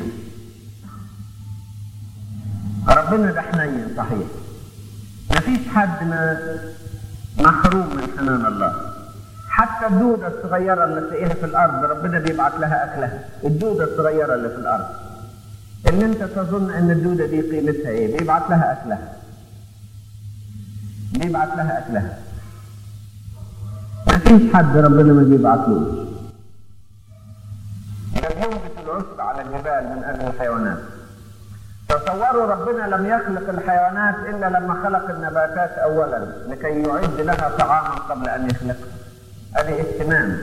[SPEAKER 2] ربنا ده حنين صحيح مفيش حد ما محروم من حنان الله حتى الدودة الصغيرة اللي تلاقيها في الأرض ربنا بيبعت لها أكلها الدودة الصغيرة اللي في الأرض اللي أنت تظن أن الدودة دي قيمتها إيه بيبعت لها أكلها بيبعت لها أكلها مفيش حد ربنا ما بيبعتلوش ده بينبت العشب على الجبال من أجل الحيوانات تصوروا ربنا لم يخلق الحيوانات إلا لما خلق النباتات أولا لكي يعد لها طعاما قبل أن يخلقها هذه اهتمام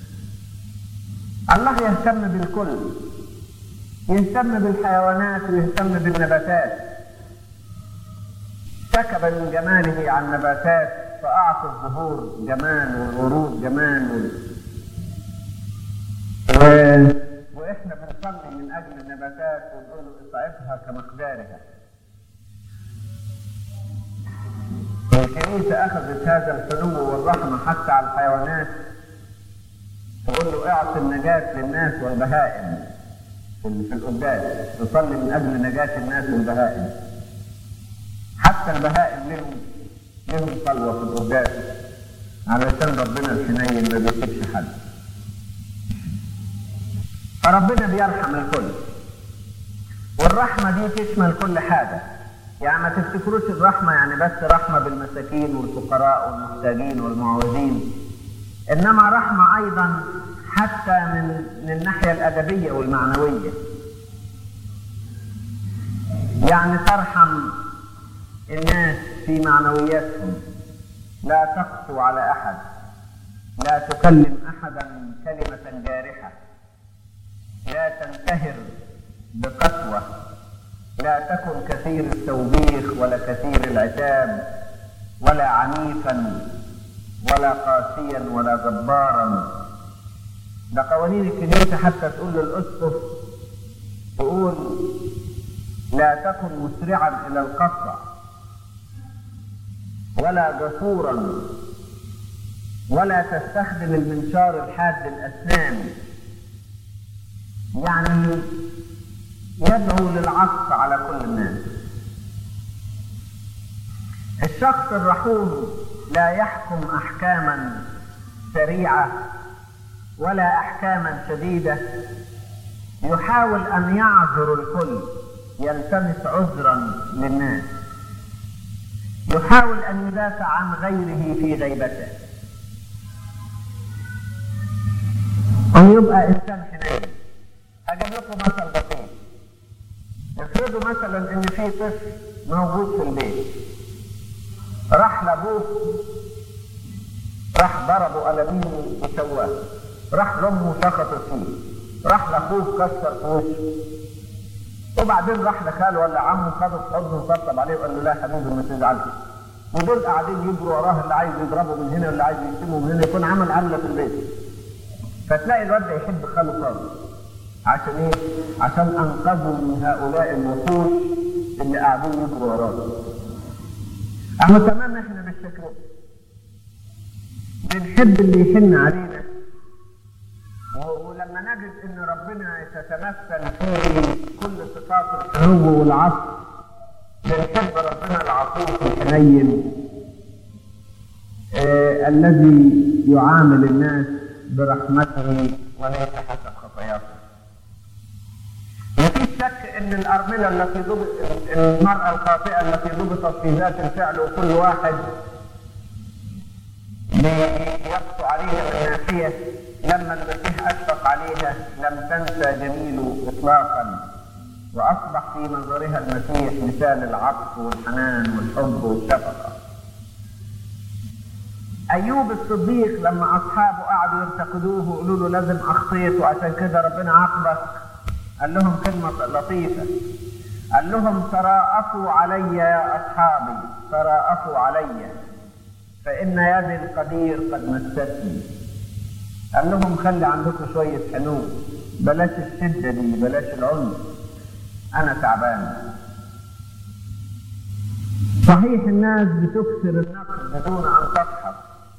[SPEAKER 2] الله يهتم بالكل يهتم بالحيوانات ويهتم بالنباتات سكب من جماله عن النباتات فأعطى الزهور جمال والورود جمال وال... و... وإحنا بنصلي من أجل النباتات ونقول له إطعمها كمقدارها الكنيسة أخذت هذا الحنو والرحمة حتى على الحيوانات تقول له اعطي النجاة للناس والبهائم في القداس تصلي من أجل نجاة الناس والبهائم حتى البهائم لهم لهم صلوة في القداس علشان ربنا الحنين ما بيسيبش حد فربنا بيرحم الكل والرحمة دي تشمل كل حاجة يعني ما تفتكروش الرحمة يعني بس رحمة بالمساكين والفقراء والمحتاجين والمعوزين إنما رحمة أيضا حتى من من الناحية الأدبية والمعنوية يعني ترحم الناس في معنوياتهم لا تقسو على أحد لا تكلم أحدا كلمة جارحة لا تنتهر بقسوة لا تكن كثير التوبيخ ولا كثير العتاب ولا عنيفا ولا قاسيا ولا جبارا ده قوانين الكنيسة حتى تقول للأسقف تقول لا تكن مسرعا إلى القطع ولا جسورا ولا تستخدم المنشار الحاد الأسنان يعني يدعو للعطف على كل الناس الشخص الرحوم لا يحكم احكاما سريعه ولا احكاما شديده يحاول ان يعذر الكل يلتمس عذرا للناس يحاول ان يدافع عن غيره في غيبته او يبقى انسان حنين اجيب لكم مثل بسيط افرضوا مثلا ان في طفل موجود في البيت راح لابوه راح ضربه قلمين وسواه راح لامه سخطت فيه راح لاخوه كسر في وشه وبعدين راح لخاله ولا عمه خده في حضنه وطبطب عليه وقال له لا يا حبيبي ما تزعلش ودول قاعدين يجروا وراه اللي عايز يضربه من هنا واللي عايز يشتمه من هنا يكون عمل عمله في البيت فتلاقي الواد ده يحب خاله خالص عشان ايه؟ عشان انقذوا من هؤلاء الوحوش اللي قاعدين يجروا وراه. اهو تمام احنا بالشكل ده. بنحب اللي يحن علينا ولما نجد ان ربنا تتمثل في كل صفات الحنو والعطف بنحب ربنا العطوف الحنين آه الذي يعامل الناس برحمته وليس حسب خطاياكم مفيش شك ان الارمله التي ضبط المراه الخاطئه التي ضبطت في ذات الفعل وكل واحد يقسو عليها من ناحيه لما المسيح اشفق عليها لم تنسى جميله اطلاقا واصبح في نظرها المسيح مثال العطف والحنان والحب والشفقه ايوب الصديق لما اصحابه قعدوا ينتقدوه ويقولوا له لازم اخطيت وعشان كده ربنا عاقبك قال لهم كلمه لطيفه قال لهم تراءفوا علي يا اصحابي تراءفوا علي فان يد القدير قد مستني قال لهم خلي عندكم شويه حنون بلاش الشده دي بلاش العنف انا تعبان صحيح الناس بتكسر النقد بدون ان تضحك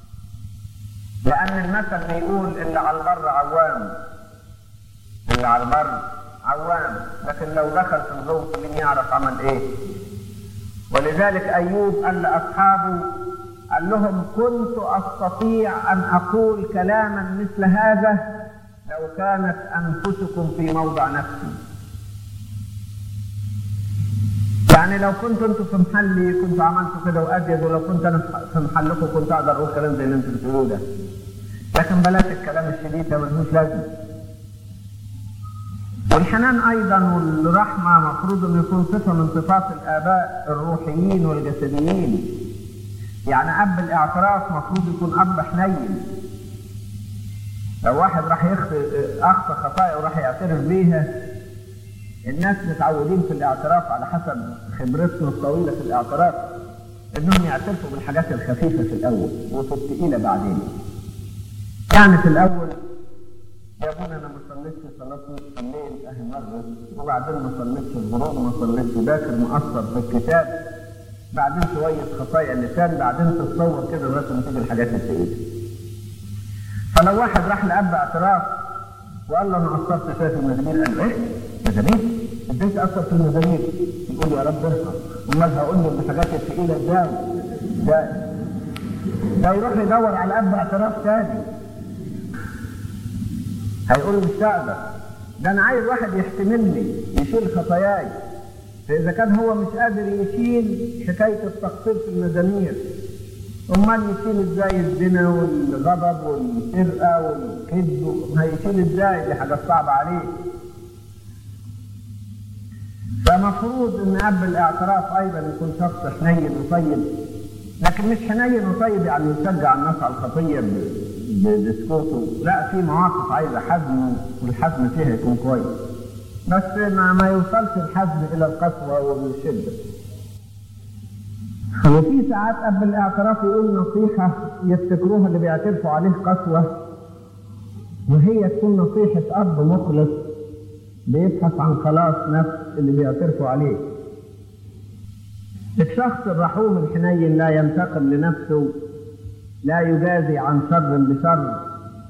[SPEAKER 2] لان المثل بيقول اللي على البر عوام اللي على البر عوام لكن لو دخل في الغوص مين يعرف عمل ايه ولذلك ايوب قال لاصحابه قال لهم كنت استطيع ان اقول كلاما مثل هذا لو كانت انفسكم في موضع نفسي يعني لو كنت انتوا في محلي كنت عملتوا كده وازيد ولو كنت انا في محلكم كنت اقدر اقول كلام زي اللي انتوا بتقولوه ده لكن بلاش الكلام الشديد ده ملهوش لازمه والحنان ايضا والرحمه مفروض انه يكون صفه من صفات الاباء الروحيين والجسديين يعني اب الاعتراف مفروض يكون اب حنين لو واحد راح يخطئ اخطا خطايا وراح يعترف بيها الناس متعودين في الاعتراف على حسب خبرتنا الطويله في الاعتراف انهم يعترفوا بالحاجات الخفيفه في الاول وفي الثقيله بعدين يعني في الاول يا ابونا انا ما صليتش صلاه نصف الليل اهي مره وبعدين ما صليتش الغروب ما صليتش باكر مقصر في الكتاب بعدين شويه خطايا اللسان بعدين تتصور كده لغايه ما تيجي الحاجات الثقيله فلو واحد راح لاب اعتراف وقال له انا قصرت شويه في المزامير قال له ايه؟ مزامير؟ ازاي تاثر في المزامير؟ يقول يا رب ارحم امال هقول له الحاجات الثقيله ازاي؟ ده ده يروح يدور على اب اعتراف تاني هيقول مش هقدر ده انا عايز واحد يحتملني يشيل خطاياي فاذا كان هو مش قادر يشيل حكايه التقصير في المزامير امال يشيل ازاي الزنا والغضب والسرقه والكذب هيشيل ازاي دي حاجه صعبه عليه فمفروض ان اب الاعتراف ايضا يكون شخص حنين وطيب لكن مش حنين وطيب يعني يشجع الناس على الخطيه بسكوته لا في مواقف عايزه حزم والحزم فيها يكون كويس بس ما, ما يوصلش الحزم الى القسوه والشده وفي ساعات قبل الاعتراف يقول نصيحة يفتكروها اللي بيعترفوا عليه قسوة وهي تكون نصيحة أب مخلص بيبحث عن خلاص نفس اللي بيعترفوا عليه الشخص الرحوم الحنين لا ينتقم لنفسه لا يجازي عن شر بشر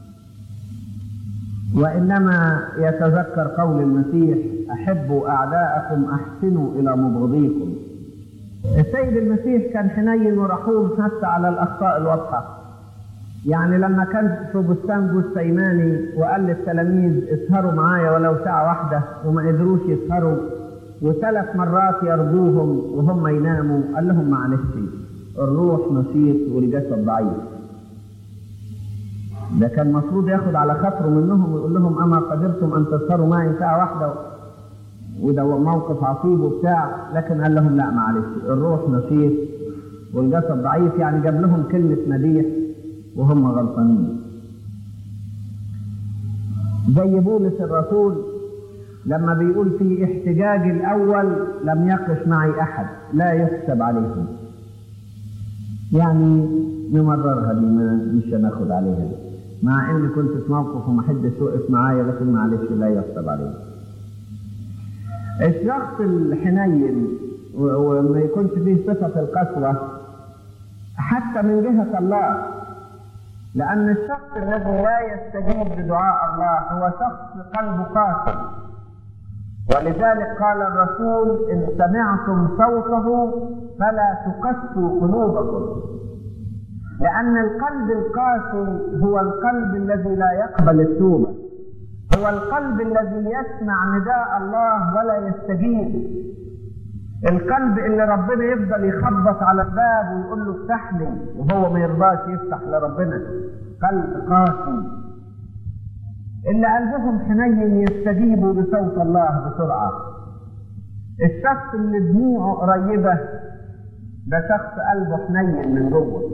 [SPEAKER 2] وإنما يتذكر قول المسيح أحبوا أعداءكم أحسنوا إلى مبغضيكم السيد المسيح كان حنين ورحوم حتى على الأخطاء الواضحة يعني لما كان في بستان جثيماني وقال للتلاميذ اسهروا معايا ولو ساعة واحدة وما قدروش يسهروا وثلاث مرات يرجوهم وهم يناموا قال لهم معلش الروح نشيط والجسد ضعيف ده كان المفروض ياخد على خاطره منهم ويقول لهم اما قدرتم ان تسهروا معي ساعه واحده وده موقف عصيب وبتاع لكن قال لهم لا معلش الروح نشيط والجسد ضعيف يعني جاب لهم كلمه مديح وهم غلطانين زي بولس الرسول لما بيقول في احتجاجي الاول لم يقف معي احد لا يحسب عليهم يعني نمررها دي ما مش هناخد عليها دي. مع اني كنت في موقف وما حدش وقف معايا لكن معلش لا يحسب عليه الشخص الحنين وما يكونش فيه صفة القسوة حتى من جهة الله لأن الشخص الذي لا يستجيب لدعاء الله هو شخص قلبه قاسي ولذلك قال الرسول إن سمعتم صوته فلا تقسوا قلوبكم لأن القلب القاسي هو القلب الذي لا يقبل التوبة هو القلب الذي يسمع نداء الله ولا يستجيب القلب اللي ربنا يفضل يخبط على الباب ويقول له افتح لي وهو ما يرضاش يفتح لربنا قلب قاسي اللي قلبهم حنين يستجيبوا لصوت الله بسرعة الشخص اللي دموعه قريبة ده شخص قلبه حنين من جوه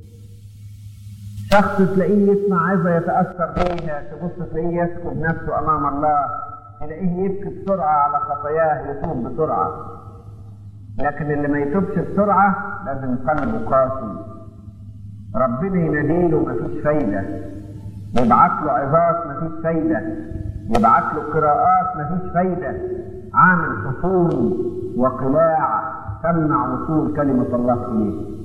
[SPEAKER 2] شخص تلاقيه يسمع عظة يتأثر بيها تبص تلاقيه يسكب نفسه أمام الله تلاقيه يبكي بسرعة على خطاياه يتوب بسرعة لكن اللي ما يتوبش بسرعة لازم قلبه قاسي ربنا يناديله مفيش فايدة يبعت له عظات مفيش فايدة يبعت له قراءات مفيش فايدة عامل حصول وقلاع تمنع وصول كلمة الله إليه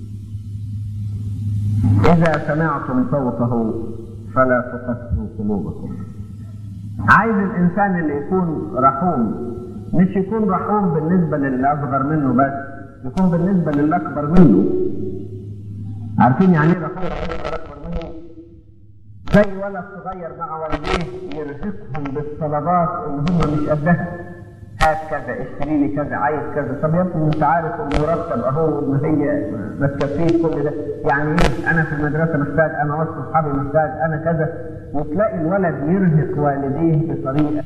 [SPEAKER 2] إذا سمعتم صوته فلا تقسوا قلوبكم عايز الإنسان اللي يكون رحوم مش يكون رحوم بالنسبة للي أصغر منه بس يكون بالنسبة للي أكبر منه عارفين يعني ايه رحوم بالنسبة للأكبر منه زي ولد صغير مع والديه يرهقهم بالطلبات اللي هم مش قدها هات كذا اشتري لي كذا عايز كذا طب يا ابني انت عارف المرتب اهو ما هي ما تكفيش كل ده يعني ايه انا في المدرسه محتاج انا وسط اصحابي محتاج انا كذا وتلاقي الولد يرهق والديه بطريقه